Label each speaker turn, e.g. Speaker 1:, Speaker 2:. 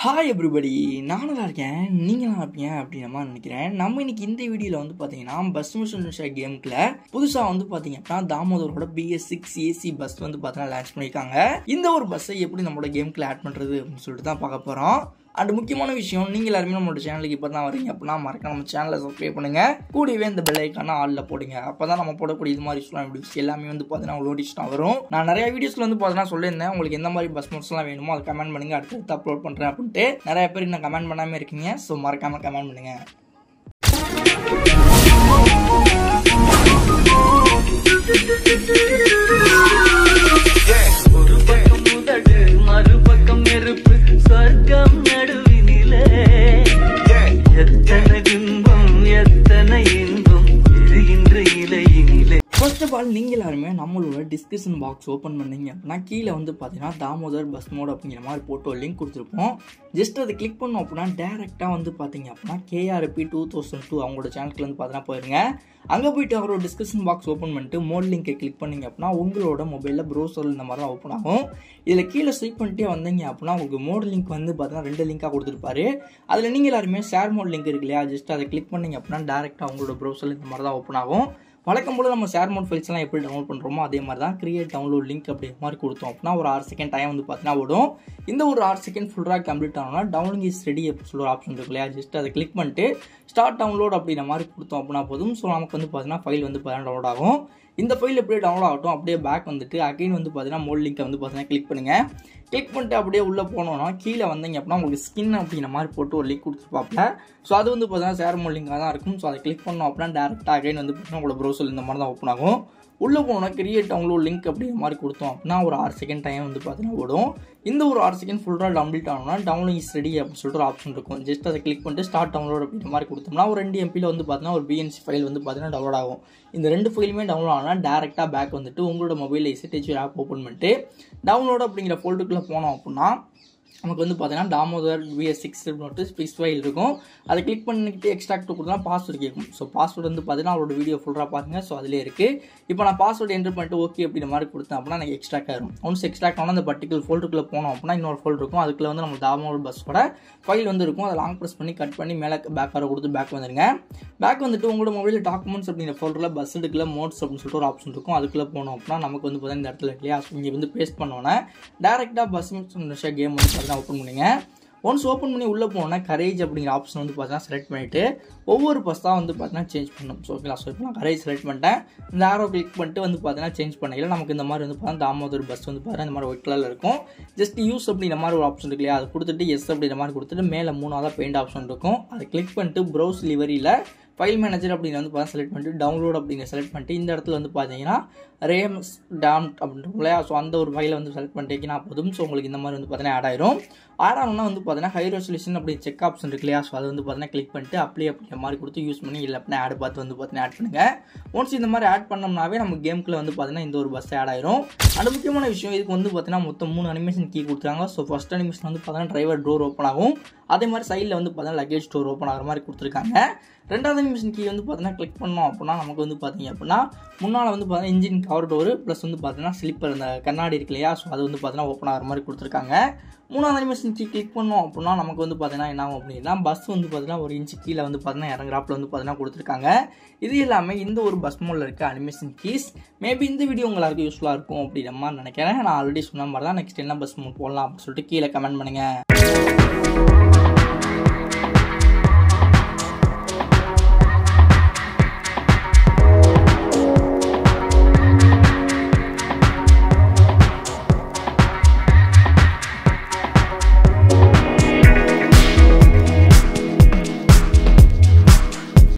Speaker 1: hi everybody நான் நல்லா இருக்கேன் நீங்கள் நல்லா இருப்பீங்க அப்படின்ற மாதிரி நினைக்கிறேன் நம்ம இன்னைக்கு இந்த வீடியோவில் வந்து பார்த்தீங்கன்னா பஸ் மிஷன் கேமுக்குள்ள புதுசாக வந்து பார்த்தீங்க அப்படின்னா தாமோதரோட பிஎஸ் சிக்ஸ் ஏசி பஸ் வந்து பார்த்தீங்கன்னா லான்ச் பண்ணியிருக்காங்க இந்த ஒரு பஸ்ஸை எப்படி நம்மளோட கேமுக்குள்ள ஆட் பண்ணுறது அப்படின்னு சொல்லிட்டு தான் பார்க்க போகிறோம் அண்ட் முக்கியமான விஷயம் நீங்கள் எல்லாருமே நம்மளோட சேனலுக்கு இப்போ தான் வரீங்க அப்படின்னா மறக்க நம்ம சேனலை சப்ஸ்கிரைப் பண்ணுங்க கூடவே இந்த பெல் ஐக்கான ஆளில் போடுங்க அப்போ தான் நம்ம போடக்கூடிய இது மாதிரி சொல்லலாம் வீடியோஸ் எல்லாமே வந்து பார்த்தீங்கன்னா நோட்டிஸ்லாம் வரும் நான் நிறைய வீடியோஸ்ல வந்து பார்த்தீங்கன்னா சொல்லியிருந்தேன் உங்களுக்கு எந்த மாதிரி பஸ் மோட்ஸ்லாம் வேணுமோ அதை கமெண்ட் பண்ணுங்க அடுத்தடுத்து அப்லோட் பண்ணுறேன் அப்படின்ட்டு நிறைய பேர் இன்னும் கமெண்ட் பண்ணாமல் இருக்கீங்க ஸோ மறக்காம கமெண்ட் பண்ணுங்க
Speaker 2: ஒரு பக்கம் முதடு மறுபக்கம் நெருப்பு சொர்க்கம் நடுவினிலே எத்தனை பிம்பம் எத்தனை இன்பம் எரிகின்ற இலையினிலே
Speaker 1: ஃபர்ஸ்ட் ஆஃப் ஆல் நீங்கள் எல்லாருமே நம்மளோட டிஸ்கிரிப்ஷன் பாக்ஸ் ஓப்பன் பண்ணீங்க அப்படின்னா கீழே வந்து பார்த்தீங்கன்னா தாமோதர் பஸ் மோட் அப்படிங்கிற மாதிரி போட்டு ஒரு லிங்க் கொடுத்துருப்போம் ஜஸ்ட் அதை கிளிக் பண்ணோம் அப்படின்னா டேரெக்டாக வந்து பார்த்தீங்க அப்படின்னா கேஆர்பி டூ தௌசண்ட் டூ அவங்களோட சேனலுக்கு வந்து பார்த்தீங்கன்னா போயிருங்க அங்கே போயிட்டு அவரோட டிஸ்கிரிப்ஷன் பாக்ஸ் ஓப்பன் பண்ணிட்டு மோட் லிங்கை கிளிக் பண்ணீங்க அப்படின்னா உங்களோட மொபைலில் ப்ரௌசர் இந்த மாதிரி தான் ஓப்பன் ஆகும் இதில் கீழே ஸ்வைப் பண்ணிட்டே வந்தீங்க அப்படின்னா உங்களுக்கு மோட் லிங்க் வந்து பார்த்தீங்கன்னா ரெண்டு லிங்காக கொடுத்துருப்பாரு அதில் நீங்கள் எல்லாருமே ஷேர் மோட் லிங்க் இருக்கு இல்லையா ஜஸ்ட் அதை கிளிக் பண்ணீங்க அப்படின்னா டேரெக்டாக உங்களோட ப்ரௌசரில் இந்த மாதிரி தான் ஓப்பன் ஆகும் வழக்கம் போல நம்ம ஷேர் மோட் ஃபைல்ஸ்லாம் எப்படி டவுன்லோட் பண்ணுறோமோ அதே மாதிரி தான் கிரியேட் டவுன்லோட் லிங்க் அப்படி மாதிரி கொடுத்தோம் அப்படின்னா ஒரு ஆறு செகண்ட் டைம் வந்து பார்த்தீங்கன்னா ஓடும் இந்த ஒரு ஆறு செகண்ட் ஃபுல்லாக கம்ப்ளீட் ஆனோம்னா டவுன்லோட் இஸ் ரெடி அப்படி சொல்ல ஒரு ஆப்ஷன் இருக்கு இல்லையா ஜஸ்ட் அதை கிளிக் பண்ணிட்டு ஸ்டார்ட் டவுன்லோட் அப்படின்ற மாதிரி கொடுத்தோம் அப்படின்னா போதும் ஸோ நமக்கு வந்து பார்த்தீங்கன்னா ஃபைல் வந்து பார்த்தீங்கன்னா டவுன்லோட் ஆகும் இந்த ஃபைல் எப்படியே டவுன்லோட் ஆகட்டும் அப்படியே பேக் வந்துட்டு அகைன் வந்து பார்த்தீங்கன்னா மோல் லிங்கை வந்து பார்த்தீங்கன்னா கிளிக் பண்ணுங்கள் கிளிக் பண்ணிட்டு அப்படியே உள்ளே போனோம்னா கீழே வந்தீங்க அப்படின்னா உங்களுக்கு ஸ்கின் அப்படிங்கிற மாதிரி போட்டு ஒரு லிங்க் கொடுத்துருப்பாப்ல ஸோ அது வந்து பார்த்தீங்கன்னா ஷேர் மோல் லிங்காக தான் இருக்கும் ஸோ அதை கிளிக் பண்ணோம் அப்படின்னா டேரெக்டாக அகைன் வந்து பார்த்தீங்கன்னா உங்களோட ப்ரௌசர் இந்த மாதிரி தான் ஓப்பன் ஆகும் உள்ளே போனோம்னா கிரியேட் டவுன்லோட் லிங்க் அப்படிங்கிற மாதிரி கொடுத்தோம் அப்படின்னா ஒரு ஆறு செகண்ட் டைம் வந்து பார்த்தீங்கன்னா ஓடும் இந்த ஒரு ஆறு செகண்ட் ஃபுல்லாக டவுன்லோட் ஆனோம்னா டவுன்லோட் இஸ் ரெடி அப்படின்னு சொல்லிட்டு ஒரு ஆப்ஷன் இருக்கும் ஜஸ்ட் அதை கிளிக் பண்ணிட்டு ஸ்டார்ட் டவுன்லோட் அப்படின்ற மாதிரி கொடுத்தோம்னா ஒரு ரெண்டு எம்பியில் வந்து பார்த்தீங்கன்னா ஒரு பிஎன்சி ஃபைல் வந்து பார்த்தீங்கன்னா டவுன்லோட் ஆகும் இந்த ரெண்டு ஃபைலுமே டவுன்லோட் ஆனால் டேரெக்டாக பேக் வந்துட்டு உங்களோட மொபைலில் எஸ்எஸ்ஹெச் ஆப் ஓப்பன் பண்ணிட்டு டவுன்லோட் அப்படிங்கிற ஃபோல்டுக்குள்ளே போனோம் அப்படின்னா நமக்கு வந்து பார்த்தீங்கன்னா டாமோதர் விஎஸ் சிக்ஸ் நோட்டு ஸ்பிக்ஸ் ஃபைல் இருக்கும் அதை கிளிக் பண்ணிக்கிட்டு எக்ஸ்ட்ராக்ட் கொடுத்தா பாஸ்வேர்டு கேட்கும் ஸோ பாஸ்வேர்டு வந்து பார்த்தீங்கன்னா அவரோட வீடியோ ஃபுல்லாக பாருங்க ஸோ அதிலே இருக்குது இப்போ நான் பாஸ்வேர்டு என்டர் பண்ணிட்டு ஓகே அப்படின்ற மாதிரி கொடுத்தேன் அப்படின்னா எனக்கு எக்ஸ்ட்ராக்ட் ஆகும் ஒன்ஸ் எக்ஸ்ட்ராக்ட் ஆனால் அந்த பர்டிகுலர் ஃபோல்டுக்குள்ளே போனோம் அப்படின்னா இன்னொரு ஃபோல்டு இருக்கும் அதுக்குள்ள வந்து நம்ம தாமோதர் பஸ்ஸோட ஃபைல் வந்து இருக்கும் அதை லாங் ப்ரெஸ் பண்ணி கட் பண்ணி மேலே பேக் வர கொடுத்து பேக் வந்துருங்க பேக் வந்துட்டு உங்களோட மொபைலில் டாக்குமெண்ட்ஸ் அப்படிங்கிற ஃபோல்டரில் பஸ் எடுக்கல மோட்ஸ் அப்படின்னு சொல்லிட்டு ஒரு ஆப்ஷன் இருக்கும் அதுக்குள்ளே போனோம் அப்படின்னா நமக்கு வந்து பார்த்தீங்கன்னா இந்த இடத்துல இல்லையா ஸோ இங்கே வந்து பேஸ்ட் பண்ணோன்னே டேரெக்டாக பஸ் கேம் வந்து பார்த்தீங்கன்னா ஓப்பன் பண்ணுங்க ஒன்ஸ் ஓப்பன் பண்ணி உள்ளே போனோன்னா கரேஜ் அப்படிங்கிற ஆப்ஷன் வந்து பார்த்தீங்கன்னா செலக்ட் பண்ணிவிட்டு ஒவ்வொரு பஸ்ஸாக வந்து பார்த்தீங்கன்னா சேஞ்ச் பண்ணணும் ஸோ ஓகேங்களா ஸோ இப்போ நான் கரேஜ் செலக்ட் பண்ணிட்டேன் இந்த ஆரோ கிளிக் பண்ணிட்டு வந்து பார்த்தீங்கன்னா சேஞ்ச் பண்ணையில் நமக்கு இந்த மாதிரி வந்து பார்த்தீங்கன்னா தாமோதர் பஸ் வந்து பார்த்தீங்கன்னா இந்த மாதிரி ஒயிட் கலரில் இருக்கும் ஜஸ்ட் யூஸ் அப்படிங்கிற மாதிரி ஒரு ஆப்ஷன் இருக்கு இல்லையா அதை கொடுத்துட்டு எஸ் அப்படிங்கிற மாதிரி கொடுத்துட்டு மேலே மூணாவதாக பெயிண்ட் ஆப்ஷன் இருக்கும் அதை கிளிக் பண்ணிட்டு ப்ரௌஸ் லிவரியில் ஃபைல் மேனேஜர் அப்படின்னு வந்து பார்த்தா செலக்ட் பண்ணிட்டு டவுன்லோட் அப்படிங்கிற செலக்ட் பண்ணிட்டு இந்த இடத்துல வந்து பார்த்தீங்கன்னா ரேம்ஸ் டாம் அப்படின்ற இல்லையா ஸோ அந்த ஒரு ஃபைலை வந்து செலக்ட் பண்ணிட்டீங்கன்னா போதும் ஸோ உங்களுக்கு இந்த மாதிரி வந்து பார்த்தீங்கன்னா ஆட் ஆயிரும் ஆட் ஆகணும்னா வந்து பார்த்தீங்கன்னா ஹை ரெசல்யூஷன் அப்படி செக் ஆப்ஷன் இருக்கு இல்லையா ஸோ அதை வந்து பார்த்தீங்கன்னா கிளிக் பண்ணிட்டு அப்ளை அப்படிங்கிற மாதிரி கொடுத்து யூஸ் பண்ணி இல்லை அப்படின்னா ஆட் பார்த்து வந்து பார்த்தீங்கன்னா ஆட் பண்ணுங்க ஒன்ஸ் இந்த மாதிரி ஆட் பண்ணோம்னாவே நம்ம கேமுக்குள்ள வந்து பார்த்தீங்கன்னா இந்த ஒரு பஸ் ஆட் ஆயிரும் அந்த முக்கியமான விஷயம் இதுக்கு வந்து பார்த்தீங்கன்னா மொத்தம் மூணு அனிமேஷன் கீ கொடுத்துருக்காங்க ஸோ ஃபர்ஸ்ட் அனிமேஷன் வந்து பார்த்தீங்கன்னா டிரைவர் டோர் ஓப்பன் ஆகும் அதே மாதிரி சைடில் வந்து பார்த்தீங்கன்னா லக்கேஜ் ஸ்டோர் ஓப்பன் ஆகிற மாதிரி கொடுத்துருக்காங்க ரெண்டாவது அனிமேஷன் கீ வந்து பார்த்தீங்கன்னா கிளிக் பண்ணோம் அப்படின்னா நமக்கு வந்து பார்த்தீங்க அப்படின்னா முன்னால் வந்து பார்த்தீங்கன்னா இன்ஜின் கவர் டோரு ப்ளஸ் வந்து பார்த்தீங்கன்னா ஸ்லிப்பர் இந்த கண்ணாடி இருக்கு இல்லையா ஸோ அது வந்து பார்த்தீங்கன்னா ஓப்பன் ஆகிற மாதிரி கொடுத்துருக்காங்க மூணாவது அனிமேஷன் கீ கிளிக் பண்ணோம் அப்படின்னா நமக்கு வந்து பார்த்தீங்கன்னா என்ன ஆகும் அப்படின்னா பஸ் வந்து பார்த்தீங்கன்னா ஒரு இன்ச்சு கீழே வந்து பார்த்தீங்கன்னா இறங்குறாப்புல வந்து பார்த்தீங்கன்னா கொடுத்துருக்காங்க இது இல்லாமல் இந்த ஒரு பஸ் மோடில் இருக்க அனிமேஷன் கீஸ் மேபி இந்த வீடியோ உங்களுக்கு யூஸ்ஃபுல்லாக இருக்கும் அப்படின்ற மாதிரி நினைக்கிறேன் நான் ஆல்ரெடி சொன்ன மாதிரி தான் நெக்ஸ்ட் என்ன பஸ் மோட் போடலாம் அப்படின்னு சொல்லிட்டு கீழே கமெண்ட் பண்ணுங்கள்